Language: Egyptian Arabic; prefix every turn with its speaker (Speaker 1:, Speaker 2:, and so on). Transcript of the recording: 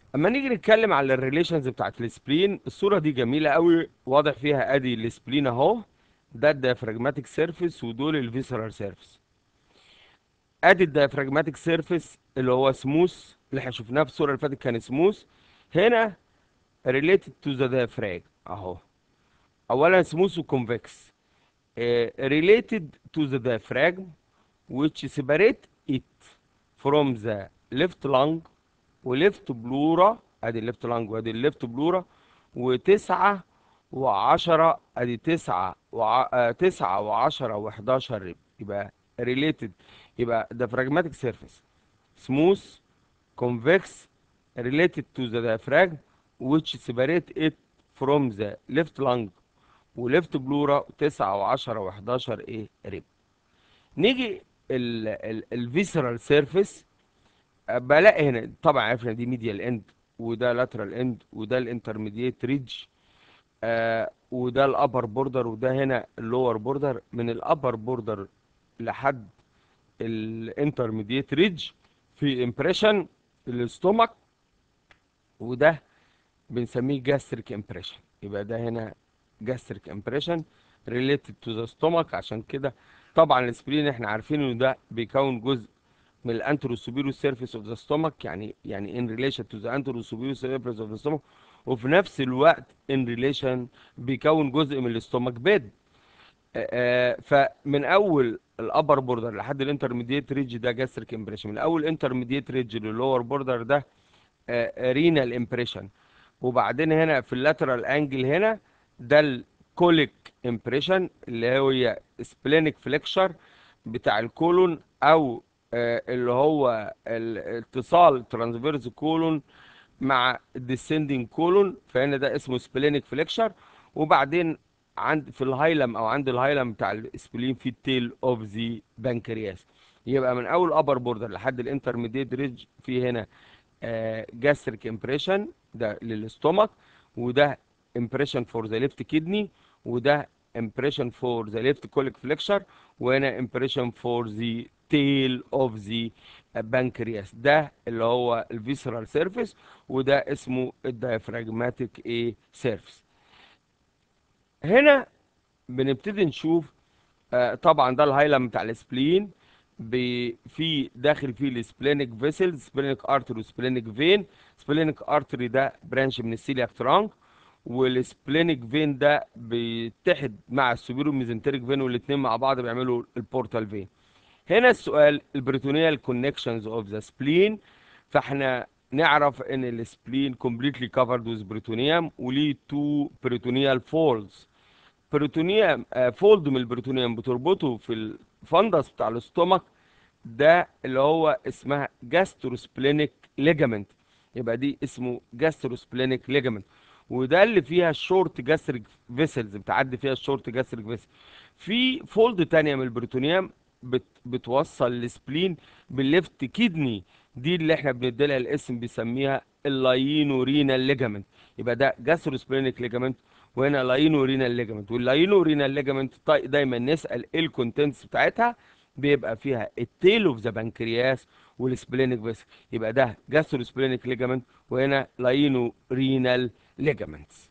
Speaker 1: اما نيجي نتكلم على الريليشنز بتاعت السبلين الصوره دي جميله قوي واضح فيها ادي السبلين اهو ده الديافراجماتيك سيرفيس ودول الفيسرال سيرفيس ادي الديافراجماتيك سيرفيس اللي هو سموث اللي احنا شفناه في الصوره اللي فاتت كان سموث هنا related to the diaphragm اهو اولا سموث وكونفكس related to the diaphragm which separate it from the left lung وليفت بلورا ادي الليفت لانج وادي الليفت بلورا وتسعة وعشرة ادي تسعة وع... آه تسعة وعشرة وحداشر ريب يبقى ريليتد يبقى diaphragmatic surface smooth convex related to the diaphragm which separate it from the left lung وليفت بلورا تسعة وعشرة وحداشر ايه ريب نيجي الفيسرال سيرفيس بلاقي هنا طبعا عرفنا دي ميديال اند وده لاترال اند وده الانترميديت ريدج آه وده الابر بوردر وده هنا اللور بوردر من الابر بوردر لحد الانترميديت ريدج في امبريشن الاستومك وده بنسميه جاستريك امبريشن يبقى ده هنا جاستريك امبريشن ريليتد تو ذا ستومك عشان كده طبعا السبرين احنا عارفين انه ده بيكون جزء من الانترو سوبيرو سيرفيس اوف ذا ستومك يعني يعني ان ريليشن تو ذا انترو سوبيرو سيرفيس اوف ذا ستومك وفي نفس الوقت ان ريليشن بيكون جزء من الاستومك بيد فمن اول الابر بوردر لحد الانترميديت ريدج ده جاستريك امبريشن من اول انترميديت ريدج للور بوردر ده رينال امبريشن وبعدين هنا في اللاترال انجل هنا ده الكوليك امبريشن اللي هي سبلينيك فليكشر بتاع الكولون او اللي هو الاتصال ترانسفيرس كولون مع الديسندنج كولون فهنا ده اسمه سبلينيك فليكشر وبعدين عند في الهايلم او عند الهايلم بتاع السبلين في التيل اوف ذا بنكرياس يبقى من اول ابر بوردر لحد الانترميديت ريدج في هنا جاستريك امبريشن ده للاستومك وده امبريشن فور ذا ليفت كيدني وده امبريشن فور ذا ليفت كوليك فليكشر وهنا امبريشن فور ذا تيل اوف ذا بنكرياس ده اللي هو الفيسرال سيرفيس وده اسمه الدايفراجماتيك ايه سيرفيس هنا بنبتدي نشوف آه طبعا ده الهايلم بتاع السبلين في داخل فيه السبلينيك فيسلز سبلينيك ارتري وسبلينيك فين سبلينيك ارتري ده برانش من السيلياك ترانك والسبلينيك فين ده بيتحد مع السوبيرو ميزنتريك فين والاثنين مع بعض بيعملوا البورتال فين هنا السؤال البريتونيال كونكشنز اوف ذا سبلين فاحنا نعرف ان السبلين كومبليتلي كفرد وذ بريتونيوم وليه تو بريتونيال فولدز بريتونيوم فولد من البريتونيوم بتربطه في الفندس بتاع الاستومك ده اللي هو اسمها جاستروسبلينيك ليجامنت يبقى دي اسمه جاستروسبلينيك ليجامنت وده اللي فيها الشورت جاستريك فيسلز بتعدي فيها الشورت جاستريك فيسل في فولد تانية من البريتونيوم بت بتوصل السبلين بالليفت كيدني دي اللي احنا بنديلها الاسم بيسميها اللاينو رينال ليجامنت يبقى ده جاستروسبلينيك ليجامنت وهنا لاينو رينال ليجامنت واللاينو رينال ليجامنت دايما نسال ايه الكونتنتس بتاعتها بيبقى فيها التيل اوف ذا بنكرياس والسبلينيك فيسل يبقى ده جاستروسبلينيك ليجامنت وهنا لاينو رينال ليجامنتس